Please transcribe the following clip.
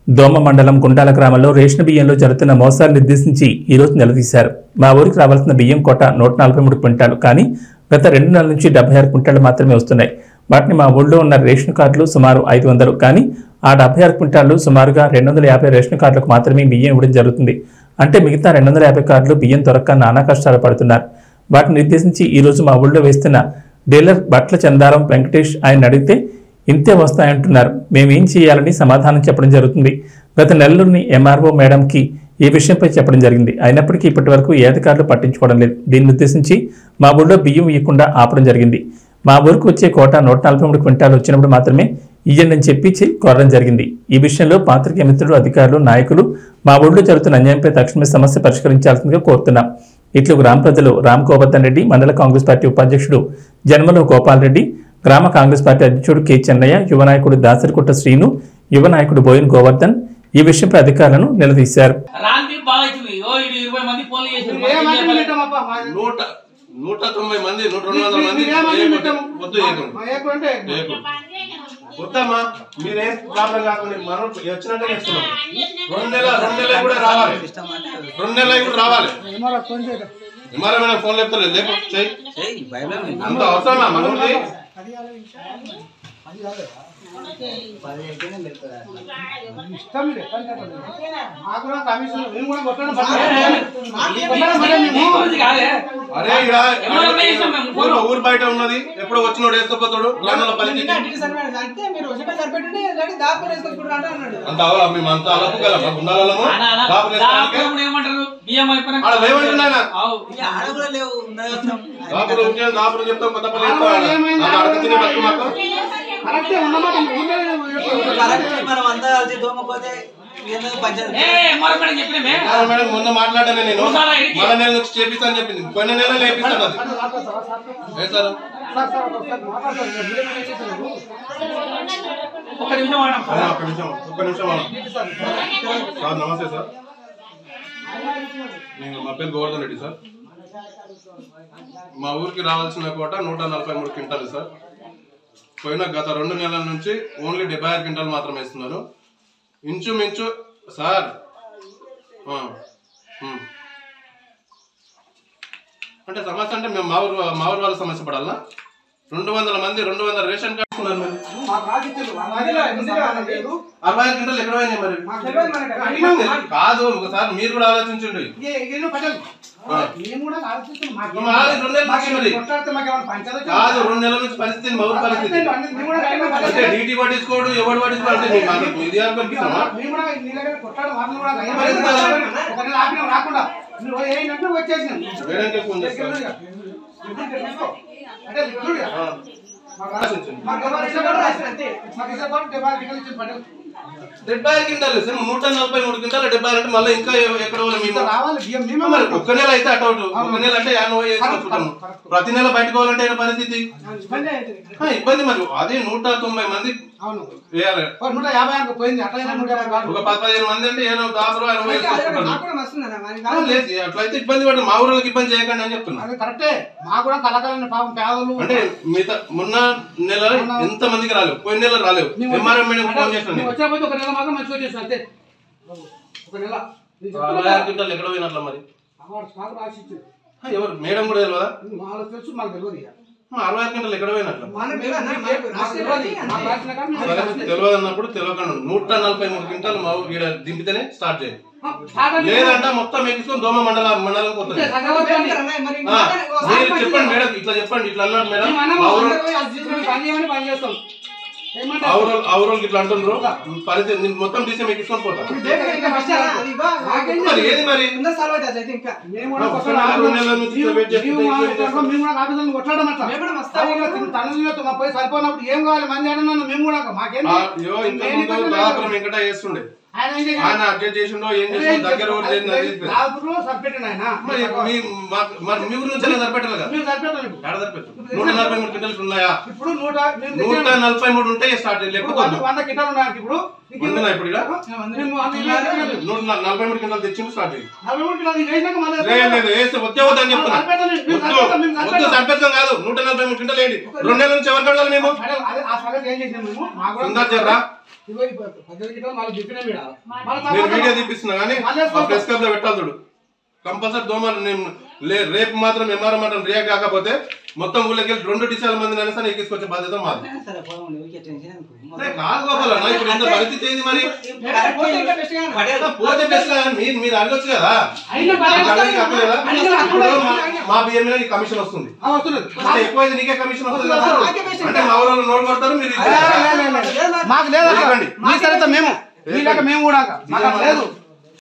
దోమ మండలం గుండాల గ్రామంలో రేషన్ బియ్యంలో జరుగుతున్న మోసాలు నిర్దేశించి ఈ రోజు నిలదీశారు మా ఊరికి రావాల్సిన బియ్యం కోట నూట నలభై మూడు క్వింటాలు కానీ గత రెండు నెలల నుంచి డెబ్బై ఆరు క్వింటాలు మాత్రమే వస్తున్నాయి వాటిని మా ఊళ్ళో ఉన్న రేషన్ కార్డులు సుమారు ఐదు వందలు కానీ ఆ డెబ్బై ఆరు క్వింటాలు సుమారుగా రెండు వందల యాభై రేషన్ కార్డులకు మాత్రమే బియ్యం ఇవ్వడం జరుగుతుంది అంటే మిగతా రెండు వందల యాభై కార్డులు బియ్యం దొరక్క నానా కష్టాలు పడుతున్నారు వాటిని నిర్దేశించి ఈ రోజు మా ఊళ్ళో వేస్తున్న డీలర్ బట్ల చందారం వెంకటేష్ ఆయన అడిగితే ఇంతే వస్తాయంటున్నారు మేమేం చేయాలని సమాధానం చెప్పడం జరుగుతుంది గత నెలలోని ఎంఆర్ఓ మేడంకి ఈ విషయంపై చెప్పడం జరిగింది అయినప్పటికీ ఇప్పటి వరకు ఏ అధికారులు పట్టించుకోవడం లేదు దీన్ని ఉద్దేశించి మా ఊళ్ళో బియ్యం ఇవ్వకుండా ఆపడం జరిగింది మా ఊరికి వచ్చే కోట నూట నలభై మూడు క్వింటాలు వచ్చినప్పుడు మాత్రమే ఇయ్యండి అని చెప్పి చి- కోరడం జరిగింది ఈ విషయంలో పాత్రికేయ మిత్రులు అధికారులు నాయకులు మా ఊళ్ళో జరుగుతున్న అన్యాయంపై తక్షణమే సమస్య పరిష్కరించాల్సిందిగా కోరుతున్నాం ఇట్లు గ్రామ ప్రజలు రామ్ గోవర్ధన్ రెడ్డి మండల కాంగ్రెస్ పార్టీ ఉపాధ్యక్షుడు జన్మలో గోపాల్ రెడ్డి గ్రామ కాంగ్రెస్ పార్టీ అధ్యక్షుడు కె చెన్నయ్య యువ నాయకుడు దాసరికుట్ట శ్రీను యువ నాయకుడు బోయిన్ గోవర్ధన్ ఈ విషయంపై అధికారులను నిలదీశారు రాంది బాగా ఇచ్చింది ఓ ఇది ఇరవై మంది ఫోన్లు చేసారు ఏ మాత్రం పెట్టామప్పా? మా- నూట నూట తొంభై మంది నూట రెండు వందల మంది మీరు ఏ మాత్రం ఏకం. పెట్టాము? వద్దు ఏకం మా ఏకం అంటే ఏకం. వద్దమ్మా మీరేం ప్రాబ్లం కాకుండా మనం వచ్చినట్టే ఇస్తున్నాం రెండు నెలల రెండు నెలలు కూడా రావాలి రెండు నెలలు కూడా రావాలి ఏమరా ఫోన్ చేయరా? మరి మేడం ఫోన్ లేపుతలే లేపు చెయ్యి అంత అవసరమా మనది ఇష్టం ఇది, ఎక్కడ చెప్పండి. మాకు కూడా కమిషన్ మేము కూడా కొట్టడం పక్కన కొట్టడం పక్కన మేము. ఇది కాదే అరే ఇడ ఏమన్నా చేసాం మేము? ఊరు ఊరు బయట ఉన్నది ఎప్పుడో వచ్చినోడు వేసుకోపోతాడు గ్రామంలో పనికి అంటే మీరు ఒకటే సరిపెట్టండి ఇలాంటి దాపు వేసుకొచ్చుకుంటారు అంటే అన్నాడు అంత అవ- మేము అంత అలపు కదా మాకు ఉండాలము అలా, అలా. బాబు వేసుకోవడానికి. దాపురం ఏమంటారు బియ్యం అయిపోయినాక ఆడ లేవంటున్నాయన ఆవు. ఆడ కూడా లేవు ఉండగలుగుతాం దాపురం ఉంటే దాపురం చెప్తాం కొత్త పని ఆడ ఏమైంది? చెప్తాం అడగ తినే బతుకు మాకు కరెక్టే ఉన్నమాట ఊళ్ళో చెప్పు. కరెక్ట్ మనం అంతా కలిసి దోమపోతే ఎందుకు పంచాయతీ ఏ ఎంఆర్ మేడం చెప్పినామే అవును మేడం మొన్న మాట్లాడాను నేను ఒకసారి అడిగి. మన నెల నుంచి చేపిస్తాను చెప్పింది కొన్ని నెలలు లేపిస్తాను అది ఏ సార్ సార్, సార్, ఒకసారి మాట్లాడతారు. మీరు బిల్లు ఏం చేస్తున్నారు? ఒక నిమిషం వాడడం అన్న, ఒక్క నిమిషం ఒక్క నిమిషం అన్న. సార్ నమస్తే సార్ నేను మా పేరు గోవర్ధన్ రెడ్డి సార్ మా ఊరికి రావాల్సిన కోట నూట నలభై మూడు క్వింటాలు సార్ పోయిన గత రెండు నెలల నుంచి ఓన్లీ డెబ్బై ఆరు క్వింటాలు మాత్రమే ఇస్తున్నారు ఇంచుమించు సార్ ఆ, ఉమ్. అంటే సమస్య అంటే మేము మా ఊరు మా ఊరు వాళ్ళ సమస్య పడాలా రెండు వందల మంది రెండు వందల రేషన్ కార్డు ఉన్నారు మరి మాకు రాసిచ్చారు. అడిగినా, ఎందుకు రాలేదు? లేదు. అరవై ఐదు గంటలు ఎక్కడ పోయినాయి మరి మాకు తెలియదు మనకి. అడిగినాం కదా. కాదు ఒకసారి మీరు కూడా ఆలోచించండి ఏ- ఏదో పడ్డది. మేము కూడా ఆలోచిస్తున్నాం. మాకు నువ్వు ఆలోచి రెండు నెలలు మాకు మరి. కొట్లాడితే మాకు ఏమైనా పంచాయతీ కాదు రెండు నెలల నుంచి పరిస్థితి మా ఊరు పరిస్థితి మేము కూడా ఏమైనా అంటే పడ్డది. డీటీ పట్టించుకోడు ఎవడు పట్టించుకోడు అంటే నీకు మాకు ఇది అనుకుంటున్నావా మేము కూడా నీ దగ్గర కొట్లాడు వాటిని కూడా ఏం మరి ఎందుకు లేదు. అలా? ఒక నెల ఆపినాం రాకుండా నువ్వు ఏంటంటే వచ్చేసినాం వేరేకే ఫోన్ చేస్తాను అంటే లిక్విడ్ ఆ. ఆలోచించండి. మాకు ఎవరు ఇష్టపడరు రాసిన అంతే. మాకు ఇష్టపడరు డెబ్బై ఐదు టికెట్లు ఇచ్చి పడ్డది. డెబ్బై ఐదు క్వింటాలు సార్ నూట నలభై మూడు క్వింటాలు డెబ్బై ఆరు అంటే మళ్ళీ ఇంకా ఎ- ఎక్కడ వాళ్ళు ఇంత మేము రావాలి బియ్యం మేమే మరి మరి ఒక్క నెల అయితే అటు అవుట్ ఒక నెల అంటే యాభై వేసుకుంటాము ప్రతి నెల బయటకు పోవాలంటే ఏ పరిస్థితి ఇబ్బంది అవుతుంది. ఆ, ఇబ్బంది మరి అదే నూట తొంభై మంది అవును వేయాలి ఓ నూట యాభై ఆరుకు పోయింది అట్లయినా నూట యాభై కాదు ఒక పది పదిహేను మంది అంటే ఏదో దాదాపు అరవై వేసుకుంటారు నాకు కూడా వస్తుందన్న మరి ఆ, లేదు అట్లయితే ఇబ్బంది పడి మా ఊళ్ళకి ఇబ్బంది చేయకండి అని చెప్తున్నా అది కరెక్టే మాకు కూడా కళాకారులు పాపం పేదలు అంటే మిగతా మొన్న నెల ఎంత మందికి రాలేవు పోయిన నెల రాలేవు ఎంఆర్ఎం మేడం ఫోన్ చేస్తాను నేను. వచ్చేపోతే ఒక నెల మాత్రం మంచిగా వచ్చేసి అంతే ఒక నెల నేను అరవై చెప్తున్నా ఆరు క్వింటాలు ఎక్కడ పోయినట్ల మరి అవార్డు నాకు రాసి ఇచ్చింది ఆ, ఎవరు మేడం కూడా తెలియదా మాకు తెలుసు మాకు తెలియదు ఇక. ఆ, అరవై ఆరు క్వింటాలు ఎక్కడ పోయినట్ల మన మీద అన్న మాకు మనకు తెలియదు. రాష్ట్రపతి మాకు రాసిన కాడ మాకు సరే, రాసి- తెలియదు అన్నప్పుడు తెలియకుండా నూట నలభై మూడు క్వింటాలు మా ఊరు ఈడ దింపితేనే స్టార్ట్ చేయండి ఆ, సాగండి. లేదంటే మొత్తం ఎక్కించుకొని దోమ మండల మండలం పోతుంది అంతే, సగవద్దు అని. మరి ఆ, మీరు చెప్పండి మేడం ఇట్లా చెప్పండి ఇట్లా అన్నారు మేడం మేము అన్నాము, మా ఊరు అందరూ పోయి అది తీసుకొని పని చేయమని పని చేస్తాం ఏమంటారు? ఆవురోలు ఆవురోలు ఇట్లా అంటున్నారు పరిస్థితి నేను మొత్తం తీసి మీకు ఇసుకొని పోతాను మీ దగ్గర ఇంకా వచ్చారా? మాకేం మరి ఏది మరి ముందర సాల్వ్ అవుతుంది అయితే ఇంకా మేము కూడా ఒక కొట్లాడ- నెల, రెండు నెలల నుంచి మేము- వెయిట్ చేస్తుంటే మేము ఇంకేం మా చేస్తాం? మేము కూడా ఆఫీసులను కొట్లాడడం అట్లా. మేము కూడా మస్తు తాగిన తిని తనలో మా పోయి సరిపోయినప్పుడు ఏం కావాలి మంది అడగను మేము కూడా మాకేం ఆ, అయ్యో ఇంత ముందు దాపురం వెంకట చేస్తుండే ఆయన ఏం చేశాడు? ఆయన అడ్జస్ట్ చేసిండో ఏం చేసిండో దగ్గర ఊరు లేదు నాకు తెలియదు. రాజులో సరిపెట్టిండు ఆయన మరి మీ మా- మరి మీ ఊరు నుంచి సరిపెట్టాలి కదా మేము సరిపెట్టాలి ఇప్పుడు. ఎక్కడ సరిపెట్టు నూట నలభై మూడు క్వింటల్స్ ఉన్నాయా ఇప్పుడు నూట మేము నూట తెచ్చాము. నలభై మూడు ఉంటాయి స్టార్ట్ ఇప్పుడు లేకపోతే వంద వంద కిటాలు ఉన్నాయి ఇప్పుడు ఇంక ఉండునా ఇప్పుడు ఇక్కడ మేము వంద కిటాలు తెచ్చాము. నూట న- నలభై మూడు క్వింటల్ తెచ్చి స్టార్ట్ చేయి నలభై మూడు కిటాలు వేసినాక మళ్ళీ లేదు లేదు వేస్తే వద్దే వద్దని చెప్తున్నా సరిపెట్టాలి. మేము వద్దు సరిపెట్టాం, మేము వద్దు సరిపెట్టాం. సరిపెట్టం కాదు నూట నలభై మూడు క్వింటల్ ఏంటి రెండు నెలల నుంచి ఎవరు కడగాలి మేము సరే, అదే ఆ సగం ఏం చేసినాం మేము మాకు కూడా సుందర్ జర్రా ఇగో ఈ పద్దెనిమిది కిలోలు మళ్ళీ చెప్పినా మీడ నేను వీడియో తీపిస్తున్నా కానీ మళ్ళీ ఆ ప్రెస్ క్లబ్ లో పెట్టాలి చూడు కంపల్సరీ దోమలు నేను లే- రేపు మాత్రం ఎంఆర్ఎం మాత్రం రియాక్ట్ కాకపోతే మొత్తం ఊళ్ళకి వెళ్ళి రెండు డిసెల్ మంది అయినా సరే ఎక్కించుకొచ్చే బాధ్యత మాది అరే కాదు గోపాల అన్న, ఇప్పుడు ఇంత పరిస్థితి ఏంది మరి పోతే ఇంకా బెస్ట్ గా అన్నా, పోతే బెస్ట్ లా కానీ మీరు మీరు అడగొచ్చు కదా అయినా మీకు అడగడానికి హక్కు లేదా? అయినా ఇప్పుడు మా- మా బియ్యం మీద నీకు కమిషన్ వస్తుంది ఆ, వస్తున్నది వస్తే ఎక్కువైతే నీకే కమిషన్ వస్తుంది కదా నాకే కమిషన్ అంటే మా ఊళ్ళో నోట్ కొడతారు మీరు ఇది లే, చేస్తారు. లే, లే, లే. మాకు లేదు అట్లా. ఇవ్వండి. మీ సరిత మేము మీ లెక్క మేము కూడా మాకు అట్లా లేదు